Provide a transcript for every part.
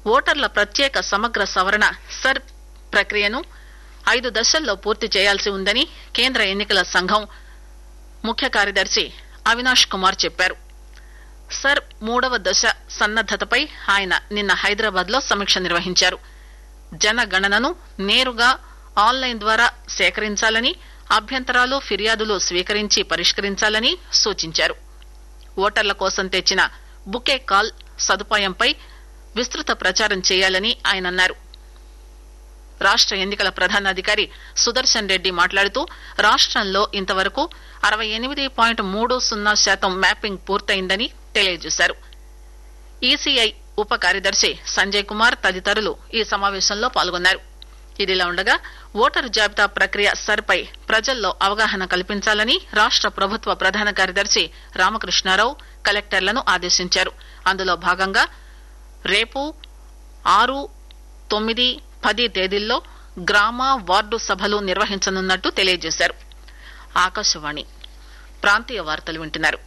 ఓటర్ల ప్రత్యేక సమగ్ర సవరణ సర్ ప్రక్రియను ఐదు దశల్లో పూర్తి చేయాల్సి ఉందని కేంద్ర ఎన్నికల సంఘం ముఖ్య కార్యదర్శి అవినాష్ కుమార్ చెప్పారు సర్ మూడవ దశ సన్నద్దతపై ఆయన నిన్న హైదరాబాద్ లో సమీక్ష నిర్వహించారు జనగణనను నేరుగా ఆన్లైన్ ద్వారా సేకరించాలని అభ్యంతరాలు ఫిర్యాదులు స్వీకరించి పరిష్కరించాలని సూచించారు ఓటర్ల కోసం తెచ్చిన బుకే కాల్ సదుపాయంపై విస్తృత ప్రచారం చేయాలని ఆయన అన్నారు రాష్ట ఎన్నికల ప్రధానాధికారి సుదర్శన్ రెడ్డి మాట్లాడుతూ రాష్టంలో ఇంతవరకు అరవై ఎనిమిది పాయింట్ మూడు సున్నా శాతం మ్యాపింగ్ పూర్తయిందని తెలియజేశారు ఈసీఐ ఉప కార్యదర్శి సంజయ్ కుమార్ తదితరులు ఈ సమావేశంలో పాల్గొన్నారు ఇదిలా ఉండగా ఓటరు జాబితా ప్రక్రియ సర్పై ప్రజల్లో అవగాహన కల్పించాలని రాష్ట ప్రభుత్వ ప్రధాన కార్యదర్శి రామకృష్ణారావు కలెక్టర్లను ఆదేశించారు అందులో భాగంగా రేపు ఆరు తొమ్మిది పది తేదీల్లో గ్రామ వార్డు సభలు నిర్వహించనున్నట్టు తెలియజేశారు ఆకాశవాణి ప్రాంతీయ వార్తలు వింటున్నారు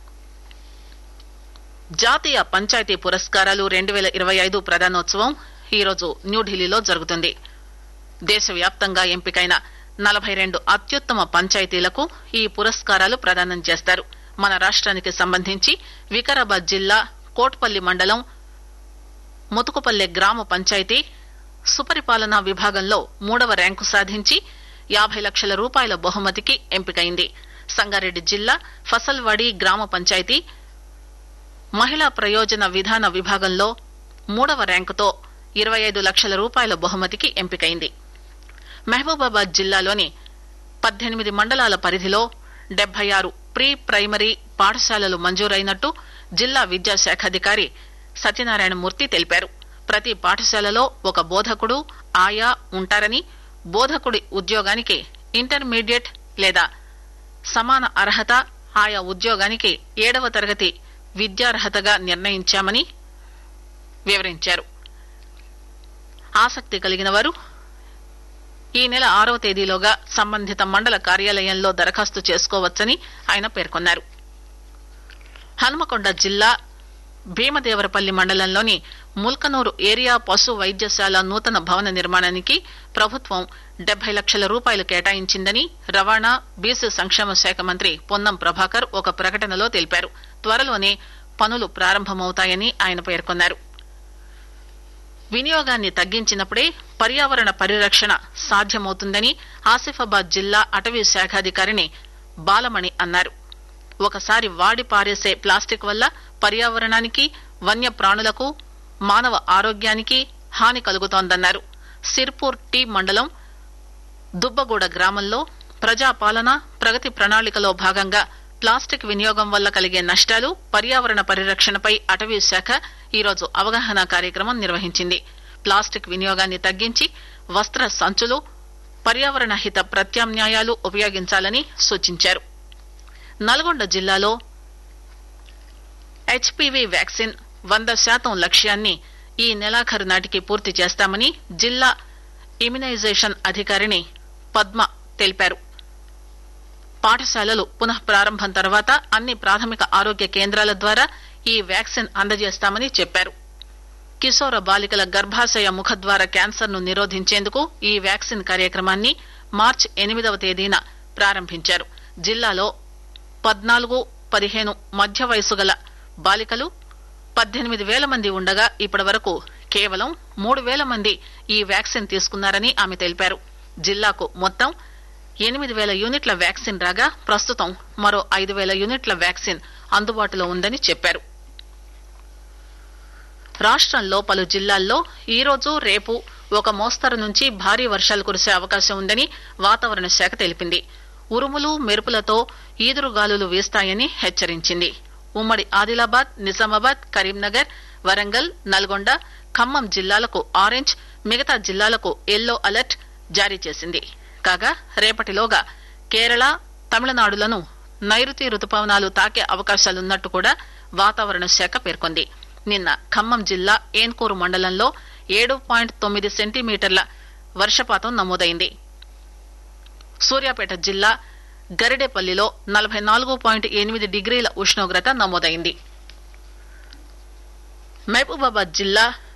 జాతీయ పంచాయతీ పురస్కారాలు రెండు వేల ఇరవై ఐదు ప్రధానోత్సవం ఈరోజు న్యూఢిల్లీలో జరుగుతుంది దేశవ్యాప్తంగా ఎంపికైన నలభై రెండు అత్యుత్తమ పంచాయతీలకు ఈ పురస్కారాలు ప్రదానం చేస్తారు మన రాష్ట్రానికి సంబంధించి వికారాబాద్ జిల్లా కోట్పల్లి మండలం ముతుకుపల్లె గ్రామ పంచాయతీ సుపరిపాలనా విభాగంలో మూడవ ర్యాంకు సాధించి యాభై లక్షల రూపాయల బహుమతికి ఎంపికైంది సంగారెడ్డి జిల్లా ఫసల్వాడి గ్రామ పంచాయతీ మహిళా ప్రయోజన విధాన విభాగంలో మూడవ ర్యాంకుతో ఇరవై ఐదు లక్షల రూపాయల బహుమతికి ఎంపికైంది మహబూబాబాద్ జిల్లాలోని పద్దెనిమిది మండలాల పరిధిలో డెబ్బై ఆరు ప్రీ ప్రైమరీ పాఠశాలలు మంజూరైనట్టు జిల్లా విద్యాశాఖాధికారి సత్యనారాయణమూర్తి తెలిపారు ప్రతి పాఠశాలలో ఒక బోధకుడు ఆయా ఉంటారని బోధకుడి ఉద్యోగానికి ఇంటర్మీడియట్ లేదా సమాన అర్హత ఆయా ఉద్యోగానికి ఏడవ తరగతి విద్యార్హతగా నిర్ణయించామని వివరించారు ఆసక్తి కలిగిన వారు ఈ నెల ఆరవ తేదీలోగా సంబంధిత మండల కార్యాలయంలో దరఖాస్తు చేసుకోవచ్చని ఆయన పేర్కొన్నారు హనుమకొండ జిల్లా భీమదేవరపల్లి మండలంలోని ముల్కనూరు ఏరియా పశు వైద్యశాల నూతన భవన నిర్మాణానికి ప్రభుత్వం డెబ్బై లక్షల రూపాయలు కేటాయించిందని రవాణా బీసీ సంక్షేమ శాఖ మంత్రి పొన్నం ప్రభాకర్ ఒక ప్రకటనలో తెలిపారు త్వరలోనే పనులు ప్రారంభమవుతాయని ఆయన పేర్కొన్నారు వినియోగాన్ని తగ్గించినప్పుడే పర్యావరణ పరిరక్షణ సాధ్యమవుతుందని ఆసిఫాబాద్ జిల్లా అటవీ శాఖాధికారిని బాలమణి అన్నారు ఒకసారి వాడి పారేసే ప్లాస్టిక్ వల్ల పర్యావరణానికి వన్య ప్రాణులకు మానవ ఆరోగ్యానికి హాని కలుగుతోందన్నారు సిర్పూర్ టీ మండలం దుబ్బగూడ గ్రామంలో ప్రజాపాలన ప్రగతి ప్రణాళికలో భాగంగా ప్లాస్టిక్ వినియోగం వల్ల కలిగే నష్టాలు పర్యావరణ పరిరక్షణపై అటవీ శాఖ ఈరోజు అవగాహన కార్యక్రమం నిర్వహించింది ప్లాస్టిక్ వినియోగాన్ని తగ్గించి వస్త్ర సంచులు పర్యావరణ హిత ప్రత్యామ్నాయాలు ఉపయోగించాలని సూచించారు నల్గొండ జిల్లాలో హెచ్పివి వ్యాక్సిన్ వంద శాతం లక్ష్యాన్ని ఈ నెలాఖరు నాటికి పూర్తి చేస్తామని జిల్లా ఇమ్యునైజేషన్ అధికారిని పద్మ తెలిపారు పాఠశాలలు పునః ప్రారంభం తర్వాత అన్ని ప్రాథమిక ఆరోగ్య కేంద్రాల ద్వారా ఈ వ్యాక్సిన్ అందజేస్తామని చెప్పారు కిశోర బాలికల గర్భాశయ ముఖద్వార క్యాన్సర్ ను నిరోధించేందుకు ఈ వ్యాక్సిన్ కార్యక్రమాన్ని మార్చి ఎనిమిదవ తేదీన ప్రారంభించారు జిల్లాలో పద్నాలుగు పదిహేను మధ్య వయసు గల బాలికలు పద్దెనిమిది వేల మంది ఉండగా ఇప్పటి వరకు కేవలం మూడు వేల మంది ఈ వ్యాక్సిన్ తీసుకున్నారని ఆమె తెలిపారు జిల్లాకు మొత్తం ఎనిమిది వేల యూనిట్ల వ్యాక్సిన్ రాగా ప్రస్తుతం మరో ఐదు వేల యూనిట్ల వ్యాక్సిన్ అందుబాటులో ఉందని చెప్పారు రాష్టంలో పలు జిల్లాల్లో ఈరోజు రేపు ఒక మోస్తరు నుంచి భారీ వర్షాలు కురిసే అవకాశం ఉందని వాతావరణ శాఖ తెలిపింది ఉరుములు మెరుపులతో ఈదురుగాలులు వీస్తాయని హెచ్చరించింది ఉమ్మడి ఆదిలాబాద్ నిజామాబాద్ కరీంనగర్ వరంగల్ నల్గొండ ఖమ్మం జిల్లాలకు ఆరెంజ్ మిగతా జిల్లాలకు ఎల్లో అలర్ట్ జారీ చేసింది కాగా రేపటిలోగా కేరళ తమిళనాడులను నైరుతి రుతుపవనాలు తాకే అవకాశాలున్నట్టు కూడా వాతావరణ శాఖ పేర్కొంది నిన్న ఖమ్మం జిల్లా ఏన్కూరు మండలంలో ఏడు పాయింట్ తొమ్మిది సెంటీమీటర్ల వర్షపాతం నమోదైంది సూర్యాపేట జిల్లా గరిడేపల్లిలో నలభై నాలుగు పాయింట్ ఎనిమిది డిగ్రీల ఉష్ణోగ్రత నమోదైంది మహబూబాబాద్ జిల్లా